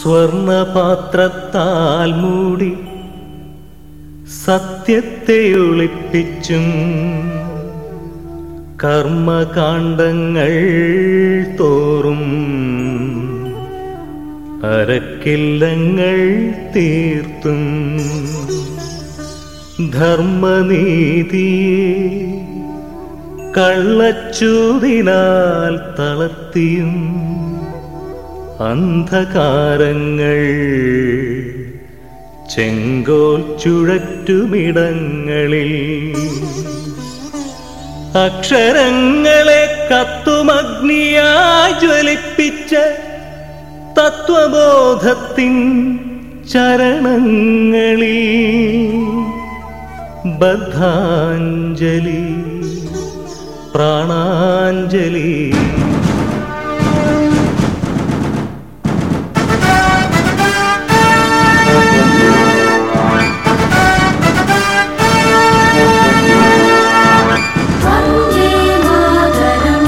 സ്വർണപാത്രത്താൽ മൂടി സത്യത്തെ ഒളിപ്പിച്ചും കർമ്മകാണ്ഡങ്ങൾ തോറും അരക്കില്ലങ്ങൾ തീർത്തും ധർമ്മനീതിയെ കള്ളച്ചൂതിനാൽ തളർത്തിയും അന്ധകാരങ്ങൾ ചെങ്കോൽ ചുഴറ്റുമിടങ്ങളിൽ അക്ഷരങ്ങളെ കത്തുമഗ്നിയായി ജ്വലിപ്പിച്ച തത്വബോധത്തിൻ ചരണങ്ങളിൽ ബദ്ധാഞ്ജലി പ്രാണാഞ്ജലി വന്ദേ മാതരം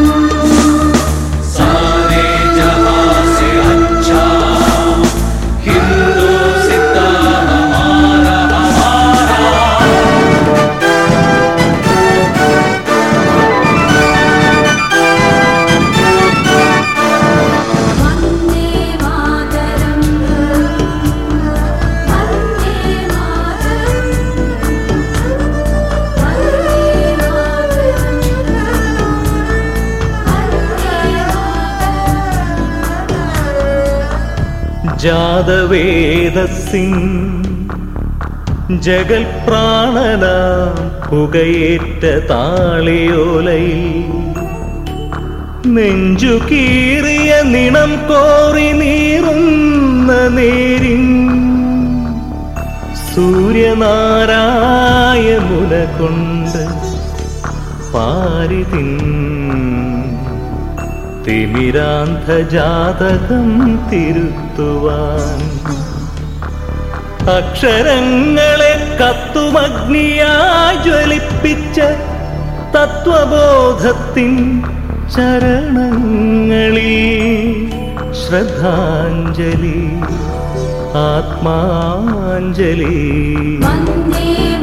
सारे जहां से अच्छा हिंदू सिता हमारा हमारा വന്ദേ മാതരം വന്ദേ മാതരം വന്ദേ മാതരം വന്ദേ ജാതവേദസിൻ ജഗൽ പ്രാണനാം പുകയേറ്റ താളിയോലയിൽ നെഞ്ചു കീറിയ നിണം കോറി നീറുന്ന നേരിൻ സൂര്യനാരായ മുന കൊണ്ട് പാരിതിൻ തിമിരാന്ധ ജാതകം തിരുത്തുവാൻ അക്ഷരങ്ങളെ കത്തുമഗ്നിയായി ജ്വലിപ്പിച്ച തത്വബോധത്തിൻ ചരണങ്ങളിൽ ശ്രദ്ധാഞ്ജലി ആത്മാഞ്ജലി വന്ദേ